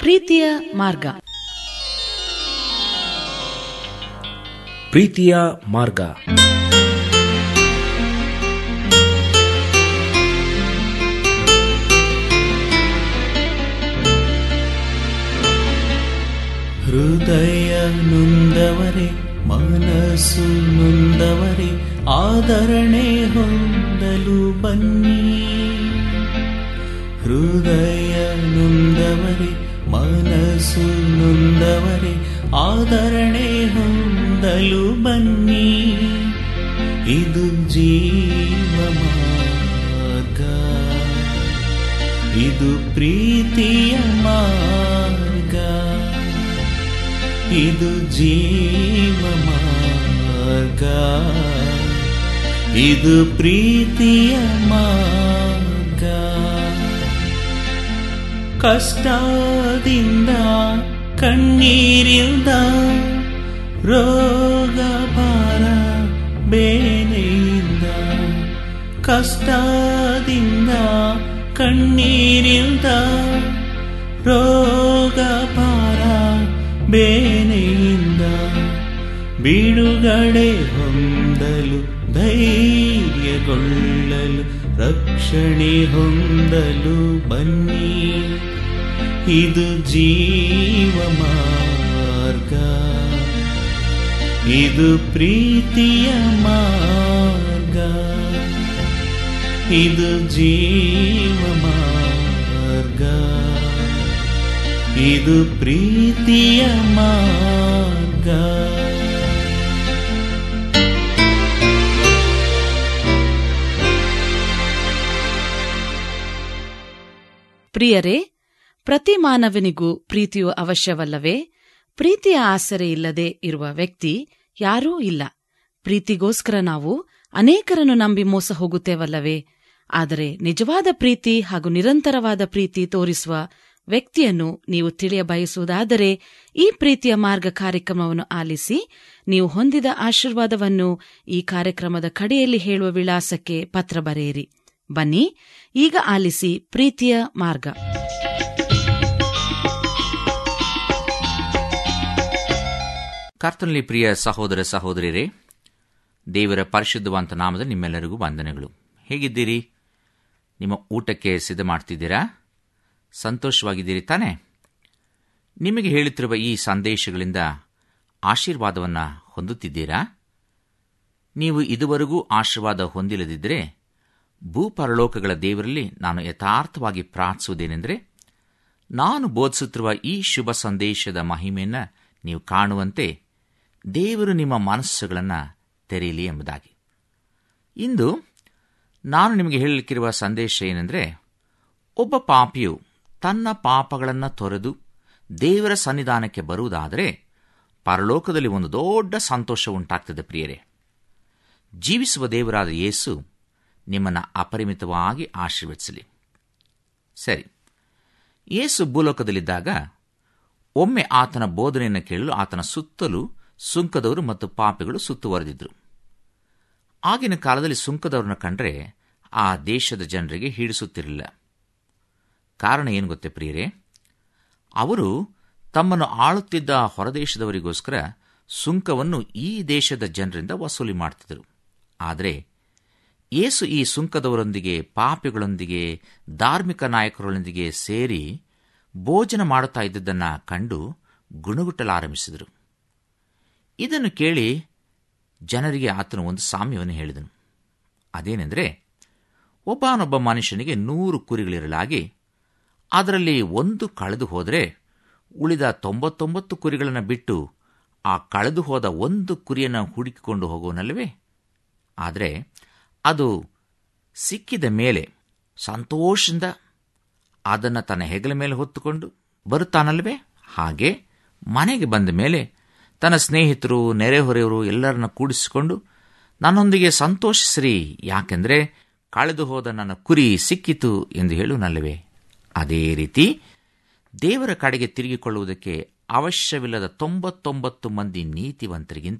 ಪ್ರೀತಿಯ ಮಾರ್ಗ ಪ್ರೀತಿಯ ಮಾರ್ಗ ಹೃದಯ ನೊಂದವರೇ ಮನಸ್ಸು ನೊಂದವರೇ ಆದರಣೆ ಹೊಂದಲು ಬನ್ನಿ ಹೃದಯ ನೊಂದವರೇ ಮನಸ್ಸು ನೊಂದವರೇ ಆದರಣೆ ಹೊಂದಲು ಬನ್ನಿ ಇದು ಜೀವ ಮಾರ್ಗ ಇದು ಪ್ರೀತಿಯ ಮಾರ್ಗ ಇದು ಜೀವ ಮಾರ್ಗ ಇದು ಪ್ರೀತಿಯ ಮಾರ್ಗ ಕಷ್ಟದಿಂದ ಕಣ್ಣೀರಿಂದ ರೋಗ ಭಾರ ಬೇನೆಯಿಂದ ಕಷ್ಟದಿಂದ ಕಣ್ಣೀರಿಂದ ರೋಗ ಭಾರ ಬೇನೆಯಿಂದ ಬಿಡುಗಡೆ ಹೊಂದಲು ಧೈರ್ಯಗೊಳ್ಳಲು ರಕ್ಷಣೆ ಹೊಂದಲು ಬನ್ನಿ ಇದು ಜೀವ ಮಾರ್ಗ ಇದು ಪ್ರೀತಿಯ ಮಾರ್ಗ ಇದು ಜೀವ ಮಾರ್ಗ ಇದು ಪ್ರೀತಿಯ ಮಾರ್ಗ ಪ್ರಿಯರೇ ಪ್ರತಿ ಮಾನವನಿಗೂ ಪ್ರೀತಿಯು ಅವಶ್ಯವಲ್ಲವೇ ಪ್ರೀತಿಯ ಆಸರೆ ಇಲ್ಲದೆ ಇರುವ ವ್ಯಕ್ತಿ ಯಾರೂ ಇಲ್ಲ ಪ್ರೀತಿಗೋಸ್ಕರ ನಾವು ಅನೇಕರನ್ನು ನಂಬಿ ಮೋಸ ಹೋಗುತ್ತೇವಲ್ಲವೇ ಆದರೆ ನಿಜವಾದ ಪ್ರೀತಿ ಹಾಗೂ ನಿರಂತರವಾದ ಪ್ರೀತಿ ತೋರಿಸುವ ವ್ಯಕ್ತಿಯನ್ನು ನೀವು ತಿಳಿಯ ಬಯಸುವುದಾದರೆ ಈ ಪ್ರೀತಿಯ ಮಾರ್ಗ ಕಾರ್ಯಕ್ರಮವನ್ನು ಆಲಿಸಿ ನೀವು ಹೊಂದಿದ ಆಶೀರ್ವಾದವನ್ನು ಈ ಕಾರ್ಯಕ್ರಮದ ಕಡೆಯಲ್ಲಿ ಹೇಳುವ ವಿಳಾಸಕ್ಕೆ ಪತ್ರ ಬರೆಯಿರಿ ಬನ್ನಿ ಈಗ ಆಲಿಸಿ ಪ್ರೀತಿಯ ಮಾರ್ಗ ಕರ್ತನಲ್ಲಿ ಪ್ರಿಯ ಸಹೋದರ ಸಹೋದರಿಯರೇ ದೇವರ ಪರಿಶುದ್ಧವಂತ ನಾಮದ ನಿಮ್ಮೆಲ್ಲರಿಗೂ ವಂದನೆಗಳು ಹೇಗಿದ್ದೀರಿ ನಿಮ್ಮ ಊಟಕ್ಕೆ ಸಿದ್ಧ ಮಾಡ್ತಿದ್ದೀರಾ ಸಂತೋಷವಾಗಿದ್ದೀರಿ ತಾನೇ ನಿಮಗೆ ಹೇಳುತ್ತಿರುವ ಈ ಸಂದೇಶಗಳಿಂದ ಆಶೀರ್ವಾದವನ್ನು ಹೊಂದುತ್ತಿದ್ದೀರಾ ನೀವು ಇದುವರೆಗೂ ಆಶೀರ್ವಾದ ಹೊಂದಿಲ್ಲದಿದ್ದರೆ ಭೂಪರಲೋಕಗಳ ದೇವರಲ್ಲಿ ನಾನು ಯಥಾರ್ಥವಾಗಿ ಪ್ರಾರ್ಥಿಸುವುದೇನೆಂದರೆ ನಾನು ಬೋಧಿಸುತ್ತಿರುವ ಈ ಶುಭ ಸಂದೇಶದ ಮಹಿಮೆಯನ್ನು ನೀವು ಕಾಣುವಂತೆ ದೇವರು ನಿಮ್ಮ ಮನಸ್ಸುಗಳನ್ನು ತೆರೆಯಲಿ ಎಂಬುದಾಗಿ ಇಂದು ನಾನು ನಿಮಗೆ ಹೇಳಲಿಕ್ಕಿರುವ ಸಂದೇಶ ಏನೆಂದರೆ ಒಬ್ಬ ಪಾಪಿಯು ತನ್ನ ಪಾಪಗಳನ್ನು ತೊರೆದು ದೇವರ ಸನ್ನಿಧಾನಕ್ಕೆ ಬರುವುದಾದರೆ ಪರಲೋಕದಲ್ಲಿ ಒಂದು ದೊಡ್ಡ ಸಂತೋಷ ಉಂಟಾಗ್ತದೆ ಪ್ರಿಯರೇ ಜೀವಿಸುವ ದೇವರಾದ ಯೇಸು ನಿಮ್ಮನ್ನು ಅಪರಿಮಿತವಾಗಿ ಆಶೀರ್ವದಿಸಲಿ ಸರಿ ಯೇಸು ಭೂಲೋಕದಲ್ಲಿದ್ದಾಗ ಒಮ್ಮೆ ಆತನ ಬೋಧನೆಯನ್ನು ಕೇಳಲು ಆತನ ಸುತ್ತಲೂ ಸುಂಕದವರು ಮತ್ತು ಪಾಪಿಗಳು ಸುತ್ತುವರೆದಿದ್ರು ಆಗಿನ ಕಾಲದಲ್ಲಿ ಸುಂಕದವರನ್ನ ಕಂಡ್ರೆ ಆ ದೇಶದ ಜನರಿಗೆ ಹಿಡಿಸುತ್ತಿರಲಿಲ್ಲ ಕಾರಣ ಏನು ಗೊತ್ತೇ ಪ್ರಿಯರೇ ಅವರು ತಮ್ಮನ್ನು ಆಳುತ್ತಿದ್ದ ಹೊರದೇಶದವರಿಗೋಸ್ಕರ ಸುಂಕವನ್ನು ಈ ದೇಶದ ಜನರಿಂದ ವಸೂಲಿ ಮಾಡ್ತಿದ್ದರು ಆದರೆ ಯೇಸು ಈ ಸುಂಕದವರೊಂದಿಗೆ ಪಾಪಿಗಳೊಂದಿಗೆ ಧಾರ್ಮಿಕ ನಾಯಕರೊಂದಿಗೆ ಸೇರಿ ಭೋಜನ ಮಾಡುತ್ತಾ ಇದ್ದದ್ದನ್ನು ಕಂಡು ಗುಣಗುಟ್ಟಲಾರಂಭಿಸಿದರು ಇದನ್ನು ಕೇಳಿ ಜನರಿಗೆ ಆತನು ಒಂದು ಸಾಮ್ಯವನ್ನು ಹೇಳಿದನು ಅದೇನೆಂದರೆ ಒಬ್ಬನೊಬ್ಬ ಮನುಷ್ಯನಿಗೆ ನೂರು ಕುರಿಗಳಿರಲಾಗಿ ಅದರಲ್ಲಿ ಒಂದು ಕಳೆದು ಹೋದರೆ ಉಳಿದ ತೊಂಬತ್ತೊಂಬತ್ತು ಕುರಿಗಳನ್ನು ಬಿಟ್ಟು ಆ ಕಳೆದು ಹೋದ ಒಂದು ಕುರಿಯನ್ನು ಹುಡುಕಿಕೊಂಡು ಹೋಗುವನಲ್ಲವೇ ಆದರೆ ಅದು ಸಿಕ್ಕಿದ ಮೇಲೆ ಸಂತೋಷದಿಂದ ಅದನ್ನು ತನ್ನ ಹೆಗಲ ಮೇಲೆ ಹೊತ್ತುಕೊಂಡು ಬರುತ್ತಾನಲ್ವೇ ಹಾಗೆ ಮನೆಗೆ ಬಂದ ಮೇಲೆ ತನ್ನ ಸ್ನೇಹಿತರು ನೆರೆಹೊರೆಯವರು ಎಲ್ಲರನ್ನ ಕೂಡಿಸಿಕೊಂಡು ನನ್ನೊಂದಿಗೆ ಸಂತೋಷಿಸ್ರಿ ಯಾಕೆಂದರೆ ಕಳೆದು ಹೋದ ನನ್ನ ಕುರಿ ಸಿಕ್ಕಿತು ಎಂದು ಹೇಳುನಲ್ಲವೇ ಅದೇ ರೀತಿ ದೇವರ ಕಡೆಗೆ ತಿರುಗಿಕೊಳ್ಳುವುದಕ್ಕೆ ಅವಶ್ಯವಿಲ್ಲದ ತೊಂಬತ್ತೊಂಬತ್ತು ಮಂದಿ ನೀತಿವಂತರಿಗಿಂತ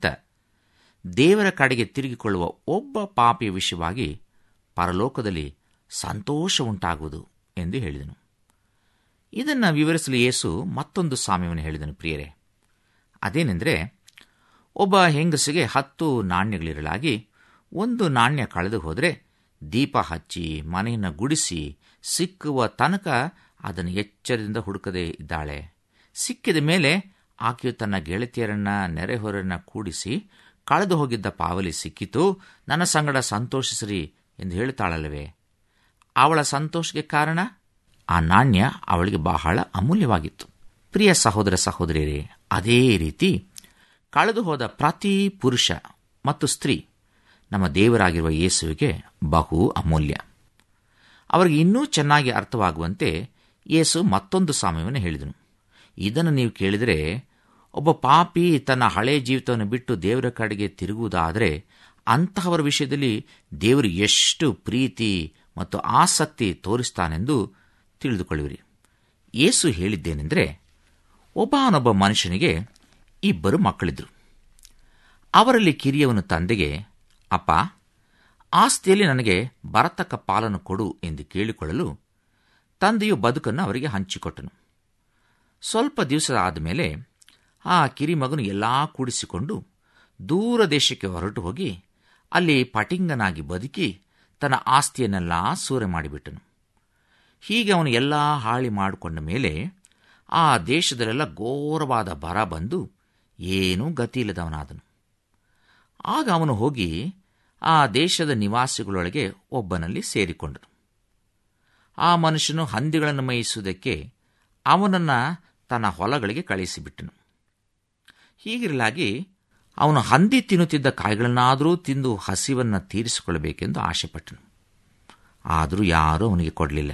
ದೇವರ ಕಡೆಗೆ ತಿರುಗಿಕೊಳ್ಳುವ ಒಬ್ಬ ಪಾಪಿಯ ವಿಷಯವಾಗಿ ಪರಲೋಕದಲ್ಲಿ ಸಂತೋಷ ಉಂಟಾಗುವುದು ಎಂದು ಹೇಳಿದನು ಇದನ್ನು ವಿವರಿಸಲು ಯೇಸು ಮತ್ತೊಂದು ಸಾಮ್ಯವನ್ನು ಹೇಳಿದನು ಪ್ರಿಯರೇ ಅದೇನೆಂದರೆ ಒಬ್ಬ ಹೆಂಗಸಿಗೆ ಹತ್ತು ನಾಣ್ಯಗಳಿರಲಾಗಿ ಒಂದು ನಾಣ್ಯ ಕಳೆದು ಹೋದರೆ ದೀಪ ಹಚ್ಚಿ ಮನೆಯನ್ನು ಗುಡಿಸಿ ಸಿಕ್ಕುವ ತನಕ ಅದನ್ನು ಎಚ್ಚರದಿಂದ ಹುಡುಕದೇ ಇದ್ದಾಳೆ ಸಿಕ್ಕಿದ ಮೇಲೆ ಆಕೆಯು ತನ್ನ ಗೆಳತಿಯರನ್ನ ನೆರೆಹೊರನ್ನ ಕೂಡಿಸಿ ಕಳೆದು ಹೋಗಿದ್ದ ಪಾವಲಿ ಸಿಕ್ಕಿತು ನನ್ನ ಸಂಗಡ ಸಂತೋಷಿಸಿರಿ ಎಂದು ಹೇಳುತ್ತಾಳಲ್ಲವೇ ಅವಳ ಸಂತೋಷಕ್ಕೆ ಕಾರಣ ಆ ನಾಣ್ಯ ಅವಳಿಗೆ ಬಹಳ ಅಮೂಲ್ಯವಾಗಿತ್ತು ಪ್ರಿಯ ಸಹೋದರ ಸಹೋದರಿಯರೇ ಅದೇ ರೀತಿ ಕಳೆದು ಹೋದ ಪ್ರತಿ ಪುರುಷ ಮತ್ತು ಸ್ತ್ರೀ ನಮ್ಮ ದೇವರಾಗಿರುವ ಯೇಸುವಿಗೆ ಬಹು ಅಮೂಲ್ಯ ಅವರಿಗೆ ಇನ್ನೂ ಚೆನ್ನಾಗಿ ಅರ್ಥವಾಗುವಂತೆ ಯೇಸು ಮತ್ತೊಂದು ಸಾಮ್ಯವನ್ನು ಹೇಳಿದನು ಇದನ್ನು ನೀವು ಕೇಳಿದರೆ ಒಬ್ಬ ಪಾಪಿ ತನ್ನ ಹಳೆ ಜೀವಿತವನ್ನು ಬಿಟ್ಟು ದೇವರ ಕಡೆಗೆ ತಿರುಗುವುದಾದರೆ ಅಂತಹವರ ವಿಷಯದಲ್ಲಿ ದೇವರು ಎಷ್ಟು ಪ್ರೀತಿ ಮತ್ತು ಆಸಕ್ತಿ ತೋರಿಸ್ತಾನೆಂದು ತಿಳಿದುಕೊಳ್ಳುವಿರಿ ಯೇಸು ಹೇಳಿದ್ದೇನೆಂದರೆ ಒಬ್ಬನೊಬ್ಬ ಮನುಷ್ಯನಿಗೆ ಇಬ್ಬರು ಮಕ್ಕಳಿದ್ರು ಅವರಲ್ಲಿ ಕಿರಿಯವನು ತಂದೆಗೆ ಅಪ್ಪ ಆಸ್ತಿಯಲ್ಲಿ ನನಗೆ ಬರತಕ್ಕ ಪಾಲನ್ನು ಕೊಡು ಎಂದು ಕೇಳಿಕೊಳ್ಳಲು ತಂದೆಯು ಬದುಕನ್ನು ಅವರಿಗೆ ಹಂಚಿಕೊಟ್ಟನು ಸ್ವಲ್ಪ ದಿವಸ ಆದಮೇಲೆ ಆ ಕಿರಿಮಗನು ಎಲ್ಲಾ ಕೂಡಿಸಿಕೊಂಡು ದೂರ ದೇಶಕ್ಕೆ ಹೊರಟು ಹೋಗಿ ಅಲ್ಲಿ ಪಟಿಂಗನಾಗಿ ಬದುಕಿ ತನ್ನ ಆಸ್ತಿಯನ್ನೆಲ್ಲ ಸೂರೆ ಮಾಡಿಬಿಟ್ಟನು ಹೀಗೆ ಅವನು ಎಲ್ಲ ಹಾಳಿ ಮಾಡಿಕೊಂಡ ಮೇಲೆ ಆ ದೇಶದಲ್ಲೆಲ್ಲ ಘೋರವಾದ ಬರ ಬಂದು ಏನೂ ಗತಿಯಿಲ್ಲದವನಾದನು ಆಗ ಅವನು ಹೋಗಿ ಆ ದೇಶದ ನಿವಾಸಿಗಳೊಳಗೆ ಒಬ್ಬನಲ್ಲಿ ಸೇರಿಕೊಂಡನು ಆ ಮನುಷ್ಯನು ಹಂದಿಗಳನ್ನು ಮೇಯಿಸುವುದಕ್ಕೆ ಅವನನ್ನು ತನ್ನ ಹೊಲಗಳಿಗೆ ಕಳುಹಿಸಿಬಿಟ್ಟನು ಹೀಗಿರಲಾಗಿ ಅವನು ಹಂದಿ ತಿನ್ನುತ್ತಿದ್ದ ಕಾಯಿಗಳನ್ನಾದರೂ ತಿಂದು ಹಸಿವನ್ನು ತೀರಿಸಿಕೊಳ್ಳಬೇಕೆಂದು ಆಶೆಪಟ್ಟನು ಆದರೂ ಯಾರೂ ಅವನಿಗೆ ಕೊಡಲಿಲ್ಲ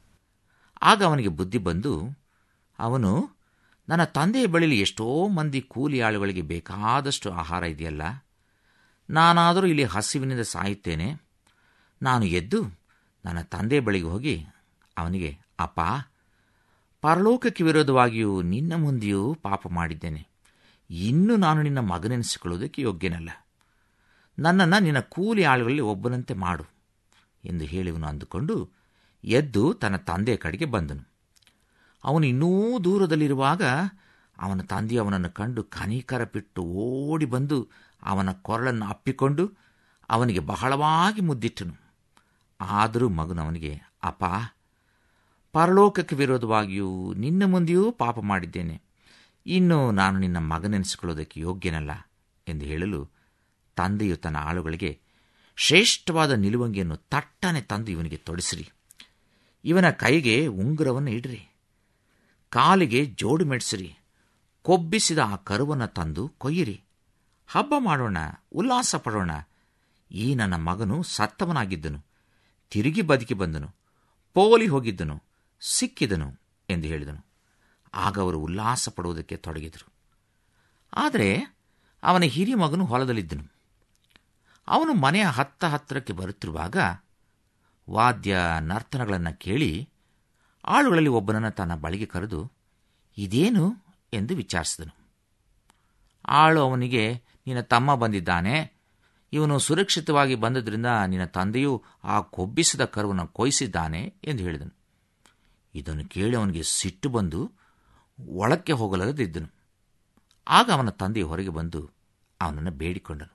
ಆಗ ಅವನಿಗೆ ಬುದ್ಧಿ ಬಂದು ಅವನು ನನ್ನ ತಂದೆಯ ಬಳಿಲಿ ಎಷ್ಟೋ ಮಂದಿ ಕೂಲಿ ಆಳುಗಳಿಗೆ ಬೇಕಾದಷ್ಟು ಆಹಾರ ಇದೆಯಲ್ಲ ನಾನಾದರೂ ಇಲ್ಲಿ ಹಸಿವಿನಿಂದ ಸಾಯುತ್ತೇನೆ ನಾನು ಎದ್ದು ನನ್ನ ತಂದೆಯ ಬಳಿಗೆ ಹೋಗಿ ಅವನಿಗೆ ಅಪ್ಪ ಪರಲೋಕಕ್ಕೆ ವಿರೋಧವಾಗಿಯೂ ನಿನ್ನ ಮುಂದೆಯೂ ಪಾಪ ಮಾಡಿದ್ದೇನೆ ಇನ್ನು ನಾನು ನಿನ್ನ ಮಗನೆನಿಸಿಕೊಳ್ಳುವುದಕ್ಕೆ ಯೋಗ್ಯನಲ್ಲ ನನ್ನನ್ನು ನಿನ್ನ ಕೂಲಿ ಆಳುಗಳಲ್ಲಿ ಒಬ್ಬನಂತೆ ಮಾಡು ಎಂದು ಹೇಳಿವನು ಅಂದುಕೊಂಡು ಎದ್ದು ತನ್ನ ತಂದೆಯ ಕಡೆಗೆ ಬಂದನು ಅವನು ಇನ್ನೂ ದೂರದಲ್ಲಿರುವಾಗ ಅವನ ತಂದೆಯು ಅವನನ್ನು ಕಂಡು ಕನಿಕರ ಬಿಟ್ಟು ಓಡಿ ಬಂದು ಅವನ ಕೊರಳನ್ನು ಅಪ್ಪಿಕೊಂಡು ಅವನಿಗೆ ಬಹಳವಾಗಿ ಮುದ್ದಿಟ್ಟನು ಆದರೂ ಮಗನು ಅವನಿಗೆ ಅಪ್ಪ ಪರಲೋಕಕ್ಕೆ ವಿರೋಧವಾಗಿಯೂ ನಿನ್ನ ಮುಂದೆಯೂ ಪಾಪ ಮಾಡಿದ್ದೇನೆ ಇನ್ನು ನಾನು ನಿನ್ನ ಮಗನೆನಿಸಿಕೊಳ್ಳೋದಕ್ಕೆ ಯೋಗ್ಯನಲ್ಲ ಎಂದು ಹೇಳಲು ತಂದೆಯು ತನ್ನ ಆಳುಗಳಿಗೆ ಶ್ರೇಷ್ಠವಾದ ನಿಲುವಂಗಿಯನ್ನು ತಟ್ಟನೆ ತಂದು ಇವನಿಗೆ ತೊಡಿಸಿರಿ ಇವನ ಕೈಗೆ ಉಂಗುರವನ್ನು ಇಡ್ರಿ ಕಾಲಿಗೆ ಜೋಡು ಮೆಡಿಸಿರಿ ಕೊಬ್ಬಿಸಿದ ಆ ಕರುವನ್ನು ತಂದು ಕೊಯ್ಯಿರಿ ಹಬ್ಬ ಮಾಡೋಣ ಉಲ್ಲಾಸ ಪಡೋಣ ಈ ನನ್ನ ಮಗನು ಸತ್ತವನಾಗಿದ್ದನು ತಿರುಗಿ ಬದುಕಿ ಬಂದನು ಪೋಲಿ ಹೋಗಿದ್ದನು ಸಿಕ್ಕಿದನು ಎಂದು ಹೇಳಿದನು ಆಗ ಅವರು ಉಲ್ಲಾಸ ಪಡುವುದಕ್ಕೆ ತೊಡಗಿದರು ಆದರೆ ಅವನ ಹಿರಿಯ ಮಗನು ಹೊಲದಲ್ಲಿದ್ದನು ಅವನು ಮನೆಯ ಹತ್ತ ಹತ್ತಿರಕ್ಕೆ ಬರುತ್ತಿರುವಾಗ ವಾದ್ಯ ನರ್ತನಗಳನ್ನು ಕೇಳಿ ಆಳುಗಳಲ್ಲಿ ಒಬ್ಬನನ್ನು ತನ್ನ ಬಳಿಗೆ ಕರೆದು ಇದೇನು ಎಂದು ವಿಚಾರಿಸಿದನು ಆಳು ಅವನಿಗೆ ನಿನ್ನ ತಮ್ಮ ಬಂದಿದ್ದಾನೆ ಇವನು ಸುರಕ್ಷಿತವಾಗಿ ಬಂದದ್ರಿಂದ ನಿನ್ನ ತಂದೆಯು ಆ ಕೊಬ್ಬಿಸಿದ ಕರುವನ್ನು ಕೊಯ್ಸಿದ್ದಾನೆ ಎಂದು ಹೇಳಿದನು ಇದನ್ನು ಕೇಳಿ ಅವನಿಗೆ ಸಿಟ್ಟು ಬಂದು ಒಳಕ್ಕೆ ಹೋಗಲದಿದ್ದನು ಆಗ ಅವನ ತಂದೆ ಹೊರಗೆ ಬಂದು ಅವನನ್ನು ಬೇಡಿಕೊಂಡನು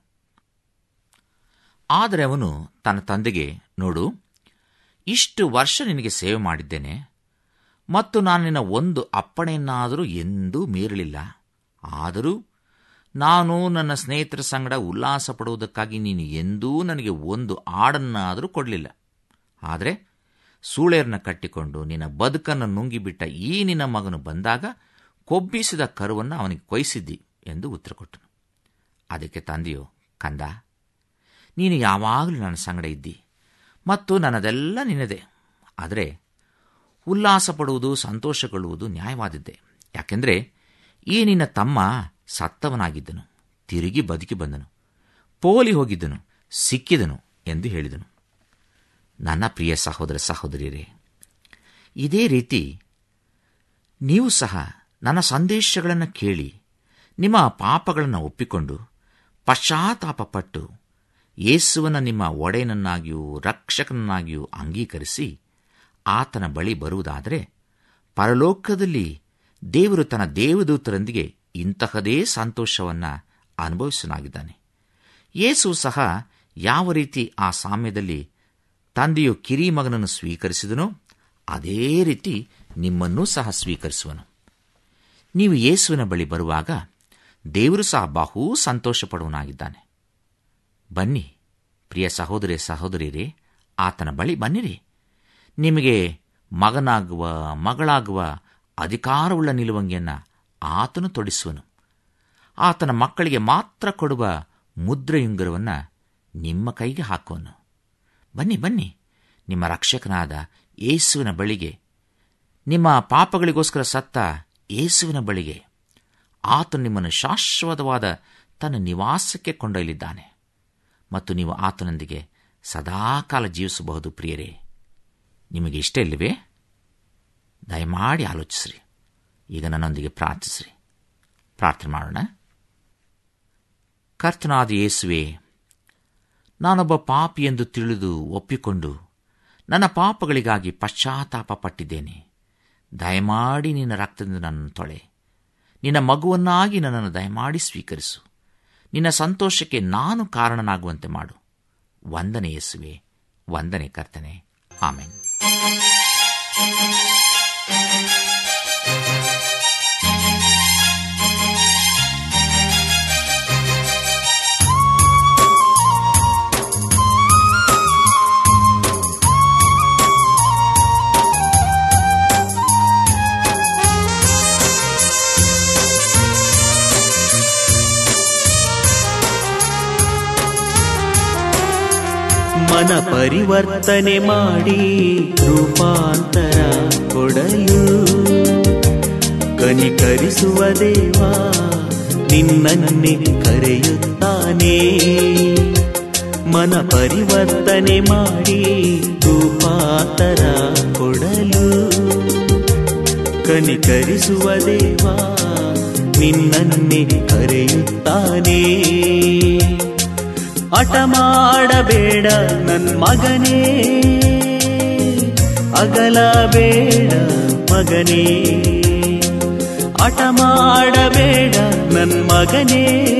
ಆದರೆ ಅವನು ತನ್ನ ತಂದೆಗೆ ನೋಡು ಇಷ್ಟು ವರ್ಷ ನಿನಗೆ ಸೇವೆ ಮಾಡಿದ್ದೇನೆ ಮತ್ತು ನಾನು ನಿನ್ನ ಒಂದು ಅಪ್ಪಣೆಯನ್ನಾದರೂ ಎಂದೂ ಮೀರಲಿಲ್ಲ ಆದರೂ ನಾನು ನನ್ನ ಸ್ನೇಹಿತರ ಸಂಗಡ ಉಲ್ಲಾಸ ಪಡುವುದಕ್ಕಾಗಿ ನೀನು ಎಂದೂ ನನಗೆ ಒಂದು ಆಡನ್ನಾದರೂ ಕೊಡಲಿಲ್ಲ ಆದರೆ ಸೂಳೇರನ್ನ ಕಟ್ಟಿಕೊಂಡು ನಿನ್ನ ಬದುಕನ್ನು ನುಂಗಿಬಿಟ್ಟ ಈ ನಿನ್ನ ಮಗನು ಬಂದಾಗ ಕೊಬ್ಬಿಸಿದ ಕರುವನ್ನು ಅವನಿಗೆ ಕೊಯ್ಸಿದ್ದಿ ಎಂದು ಉತ್ತರ ಕೊಟ್ಟನು ಅದಕ್ಕೆ ತಂದೆಯು ಕಂದ ನೀನು ಯಾವಾಗಲೂ ನನ್ನ ಸಂಗಡ ಇದ್ದಿ ಮತ್ತು ನನ್ನದೆಲ್ಲ ನಿನ್ನದೇ ಆದರೆ ಉಲ್ಲಾಸ ಪಡುವುದು ಸಂತೋಷಗೊಳ್ಳುವುದು ನ್ಯಾಯವಾದದ್ದೇ ಯಾಕೆಂದರೆ ಈ ನಿನ್ನ ತಮ್ಮ ಸತ್ತವನಾಗಿದ್ದನು ತಿರುಗಿ ಬದುಕಿ ಬಂದನು ಪೋಲಿ ಹೋಗಿದ್ದನು ಸಿಕ್ಕಿದನು ಎಂದು ಹೇಳಿದನು ನನ್ನ ಪ್ರಿಯ ಸಹೋದರ ಸಹೋದರಿಯರೇ ಇದೇ ರೀತಿ ನೀವು ಸಹ ನನ್ನ ಸಂದೇಶಗಳನ್ನು ಕೇಳಿ ನಿಮ್ಮ ಪಾಪಗಳನ್ನು ಒಪ್ಪಿಕೊಂಡು ಪಶ್ಚಾತ್ತಾಪಪಟ್ಟು ಯೇಸುವನ್ನು ನಿಮ್ಮ ಒಡೆಯನನ್ನಾಗಿಯೂ ರಕ್ಷಕನನ್ನಾಗಿಯೂ ಅಂಗೀಕರಿಸಿ ಆತನ ಬಳಿ ಬರುವುದಾದರೆ ಪರಲೋಕದಲ್ಲಿ ದೇವರು ತನ್ನ ದೇವದೂತರೊಂದಿಗೆ ಇಂತಹದೇ ಸಂತೋಷವನ್ನು ಅನುಭವಿಸನಾಗಿದ್ದಾನೆ ಯೇಸು ಸಹ ಯಾವ ರೀತಿ ಆ ಸಾಮ್ಯದಲ್ಲಿ ತಂದೆಯು ಕಿರಿ ಮಗನನ್ನು ಸ್ವೀಕರಿಸಿದನೋ ಅದೇ ರೀತಿ ನಿಮ್ಮನ್ನೂ ಸಹ ಸ್ವೀಕರಿಸುವನು ನೀವು ಯೇಸುವಿನ ಬಳಿ ಬರುವಾಗ ದೇವರು ಸಹ ಬಹು ಸಂತೋಷ ಪಡುವನಾಗಿದ್ದಾನೆ ಬನ್ನಿ ಪ್ರಿಯ ಸಹೋದರಿ ಸಹೋದರಿಯರೇ ಆತನ ಬಳಿ ಬನ್ನಿರಿ ನಿಮಗೆ ಮಗನಾಗುವ ಮಗಳಾಗುವ ಅಧಿಕಾರವುಳ್ಳ ನಿಲುವಂಗಿಯನ್ನು ಆತನು ತೊಡಿಸುವನು ಆತನ ಮಕ್ಕಳಿಗೆ ಮಾತ್ರ ಕೊಡುವ ಮುದ್ರೆಯುಂಗುರವನ್ನು ನಿಮ್ಮ ಕೈಗೆ ಹಾಕುವನು ಬನ್ನಿ ಬನ್ನಿ ನಿಮ್ಮ ರಕ್ಷಕನಾದ ಯೇಸುವಿನ ಬಳಿಗೆ ನಿಮ್ಮ ಪಾಪಗಳಿಗೋಸ್ಕರ ಸತ್ತ ಯೇಸುವಿನ ಬಳಿಗೆ ಆತನು ನಿಮ್ಮನ್ನು ಶಾಶ್ವತವಾದ ತನ್ನ ನಿವಾಸಕ್ಕೆ ಕೊಂಡೊಯ್ಯಲಿದ್ದಾನೆ ಮತ್ತು ನೀವು ಆತನೊಂದಿಗೆ ಸದಾಕಾಲ ಜೀವಿಸಬಹುದು ಪ್ರಿಯರೇ ನಿಮಗೆ ಇಷ್ಟ ಇಲ್ಲವೇ ದಯಮಾಡಿ ಆಲೋಚಿಸ್ರಿ ಈಗ ನನ್ನೊಂದಿಗೆ ಪ್ರಾರ್ಥಿಸ್ರಿ ಪ್ರಾರ್ಥನೆ ಮಾಡೋಣ ಕರ್ತನಾದ ಯೇಸುವೆ ನಾನೊಬ್ಬ ಪಾಪಿ ಎಂದು ತಿಳಿದು ಒಪ್ಪಿಕೊಂಡು ನನ್ನ ಪಾಪಗಳಿಗಾಗಿ ಪಶ್ಚಾತ್ತಾಪ ಪಟ್ಟಿದ್ದೇನೆ ದಯಮಾಡಿ ನಿನ್ನ ರಕ್ತದಿಂದ ನನ್ನನ್ನು ತೊಳೆ ನಿನ್ನ ಮಗುವನ್ನಾಗಿ ನನ್ನನ್ನು ದಯಮಾಡಿ ಸ್ವೀಕರಿಸು ನಿನ್ನ ಸಂತೋಷಕ್ಕೆ ನಾನು ಕಾರಣನಾಗುವಂತೆ ಮಾಡು ವಂದನೆ ಯೇಸುವೆ ವಂದನೆ ಕರ್ತನೆ ಆಮೇನ್ ಮನ ಪರಿವರ್ತನೆ ಮಾಡಿ ರೂಪಾಂತರ ಕೊಡಲು ಕನಿಕರಿಸುವ ದೇವ ನಿನ್ನನ್ನೇ ಕರೆಯುತ್ತಾನೆ ಮನ ಪರಿವರ್ತನೆ ಮಾಡಿ ರೂಪಾಂತರ ಕೊಡಲು ಕನಿಕರಿಸುವ ದೇವ ನಿನ್ನನ್ನೇ ಕರೆಯುತ್ತಾನೆ ಹಠ ಮಾಡಬೇಡ ನನ್ ಮಗನೇ ಅಗಲಬೇಡ ಮಗನೇ ಹಠ ಮಾಡಬೇಡ ನನ್ ಮಗನೇ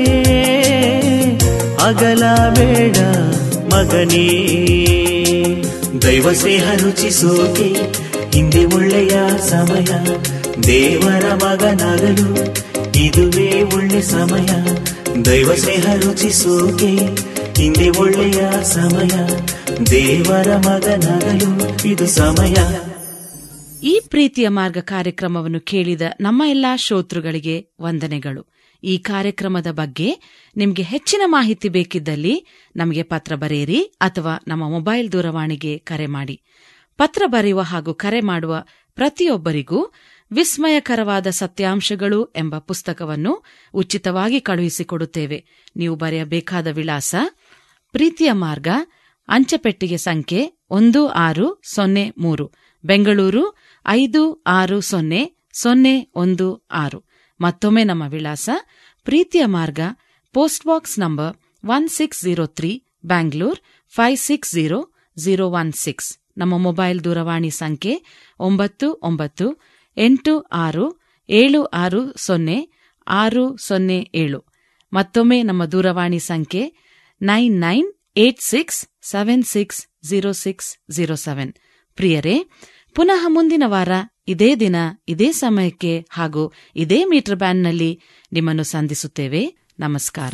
ಅಗಲಬೇಡ ಮಗನೇ ದೈವ ಸ್ನೇಹ ರುಚಿಸೋಕೆ ಹಿಂದೆ ಒಳ್ಳೆಯ ಸಮಯ ದೇವರ ಮಗನಾಗಲು ಇದುವೇ ಒಳ್ಳೆ ಸಮಯ ದೈವ ಸ್ನೇಹ ರುಚಿಸೋಕೆ ಹಿಂದೆ ಒಳ್ಳೆಯ ಸಮಯ ದೇವರ ಮಗನಾಗಲು ಇದು ಸಮಯ ಈ ಪ್ರೀತಿಯ ಮಾರ್ಗ ಕಾರ್ಯಕ್ರಮವನ್ನು ಕೇಳಿದ ನಮ್ಮ ಎಲ್ಲಾ ಶ್ರೋತೃಗಳಿಗೆ ವಂದನೆಗಳು ಈ ಕಾರ್ಯಕ್ರಮದ ಬಗ್ಗೆ ನಿಮಗೆ ಹೆಚ್ಚಿನ ಮಾಹಿತಿ ಬೇಕಿದ್ದಲ್ಲಿ ನಮಗೆ ಪತ್ರ ಬರೆಯಿರಿ ಅಥವಾ ನಮ್ಮ ಮೊಬೈಲ್ ದೂರವಾಣಿಗೆ ಕರೆ ಮಾಡಿ ಪತ್ರ ಬರೆಯುವ ಹಾಗೂ ಕರೆ ಮಾಡುವ ಪ್ರತಿಯೊಬ್ಬರಿಗೂ ವಿಸ್ಮಯಕರವಾದ ಸತ್ಯಾಂಶಗಳು ಎಂಬ ಪುಸ್ತಕವನ್ನು ಉಚಿತವಾಗಿ ಕಳುಹಿಸಿಕೊಡುತ್ತೇವೆ ನೀವು ಬರೆಯಬೇಕಾದ ವಿಳಾಸ ಪ್ರೀತಿಯ ಮಾರ್ಗ ಅಂಚೆಪೆಟ್ಟಿಗೆ ಸಂಖ್ಯೆ ಒಂದು ಆರು ಸೊನ್ನೆ ಮೂರು ಬೆಂಗಳೂರು ಐದು ಆರು ಸೊನ್ನೆ ಸೊನ್ನೆ ಒಂದು ಆರು ಮತ್ತೊಮ್ಮೆ ನಮ್ಮ ವಿಳಾಸ ಪ್ರೀತಿಯ ಮಾರ್ಗ post box number one six zero three Bangalore five six zero zero one six ನಮ್ಮ ಮೊಬೈಲ್ ದೂರವಾಣಿ ಸಂಖ್ಯೆ ಒಂಬತ್ತು ಒಂಬತ್ತು ಎಂಟು ಆರು ಏಳು ಆರು ಸೊನ್ನೆ ಆರು ಸೊನ್ನೆ ಏಳು ಮತ್ತೊಮ್ಮೆ ನಮ್ಮ ದೂರವಾಣಿ ಸಂಖ್ಯೆ nine nine eight six seven six zero six zero seven ಪ್ರಿಯರೇ ಪುನಃ ಮುಂದಿನ ವಾರ ಇದೇ ದಿನ ಇದೇ ಸಮಯಕ್ಕೆ ಹಾಗೂ ಇದೇ ಮೀಟರ್ ಬ್ಯಾಂಡ್ನಲ್ಲಿ ನಿಮ್ಮನ್ನು ಸಂಧಿಸುತ್ತೇವೆ ನಮಸ್ಕಾರ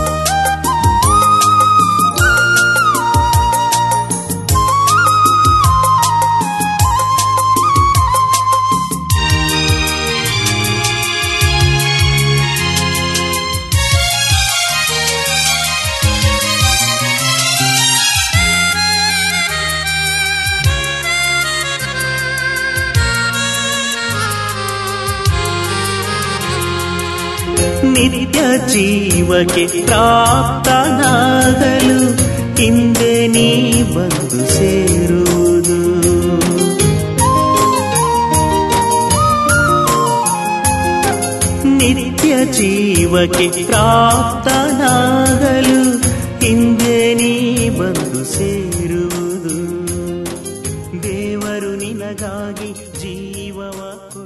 ನಿತ್ಯ ಜೀವಕ್ಕೆ ಪ್ರಾಪ್ತನಾಗಲು ಹಿಂದೆ ನೀ ಬಂದು ಸೇರುವುದು ನಿತ್ಯ ಜೀವಕ್ಕೆ ಪ್ರಾಪ್ತನಾಗಲು ಹಿಂದೆ ನೀ ಬಂದು ಸೇರುವುದು ದೇವರು ನಿನಗಾಗಿ ಜೀವವ